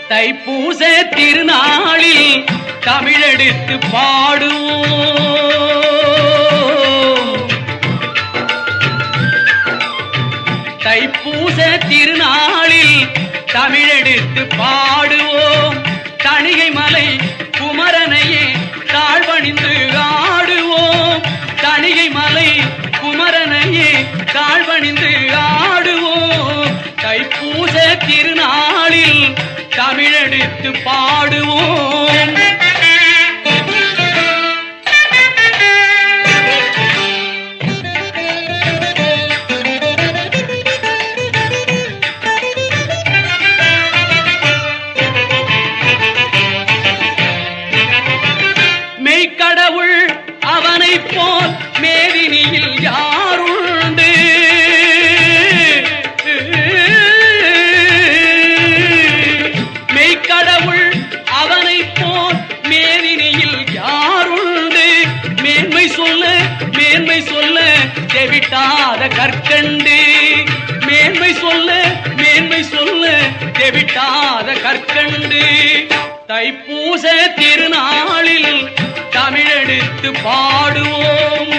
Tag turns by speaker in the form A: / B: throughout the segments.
A: தைப்பூச திருநாளில் தமிழெடுத்து பாடுவோம் தைப்பூச திருநாளில் தமிழெடுத்து பாடுவோம் தணிகை மலை குமரனையே தாழ்வணிந்து ஆடுவோம் தணிகை மலை குமரனையே தாழ்வணிந்து ஆடுவோம் தைப்பூச திருநாளில் தமிழெடுத்து பாடுவோம் மெய்க்கடவுள் அவனைப் போல் மேதினியில் யாருண்டு மெய்க்கடவுள் அவனைப் போல் மேதினியில் யாருண்டு மேன்மை சொல்ல மேன்மை சொல்ல தெவிட்டாத கற்கண்டு மேன்மை சொல்ல மேன்மை சொல்ல தெவிட்டாத கற்கண்டு தைப்பூச திருநாளில் தமிழெடுத்து பாடுவோம்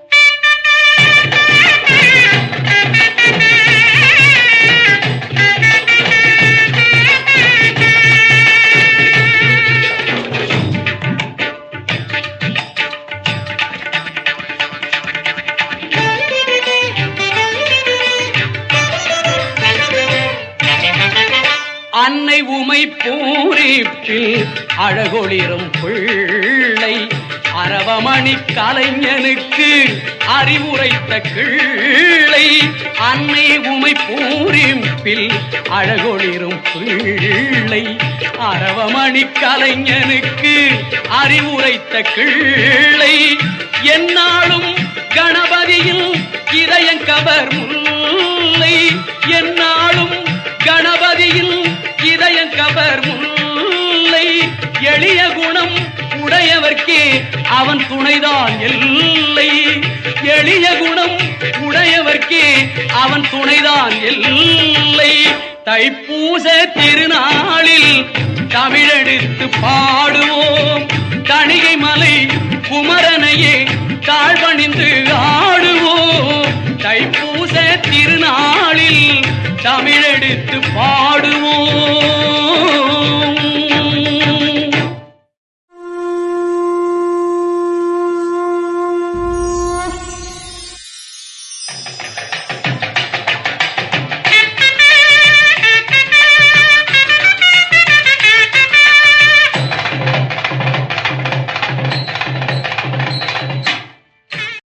A: அன்னை உமை பூரிப்பில் அழகொளிரும் பிள்ளை அரவமணி கலைஞனுக்கு அறிவுரைத்த கிள்ளை அன்னை உமை பூரிப்பில் அழகொளிரும் பிள்ளை அரவமணி கலைஞனுக்கு அறிவுரைத்த கிள்ளை என்னாலும் கணபதியில் இதயங்கவர் முல்லை என்னாலும் கணபதியில் இதயங்கவர் முல்லை எளிய குணம் உடையவர்க்கே அவன் துணைதான் எல்லை எளிய குணம் உடையவர்க்கே அவன் துணைதான் எல்லை தைப்பூச திருநாளில் தமிழெடுத்து பாடுவோம் தணிகை மலை குமரனையே தாழ்வணிந்து ஆடுவோம் தைப்பூச திருநாளில் தமிழெடுத்து பாடுவோம்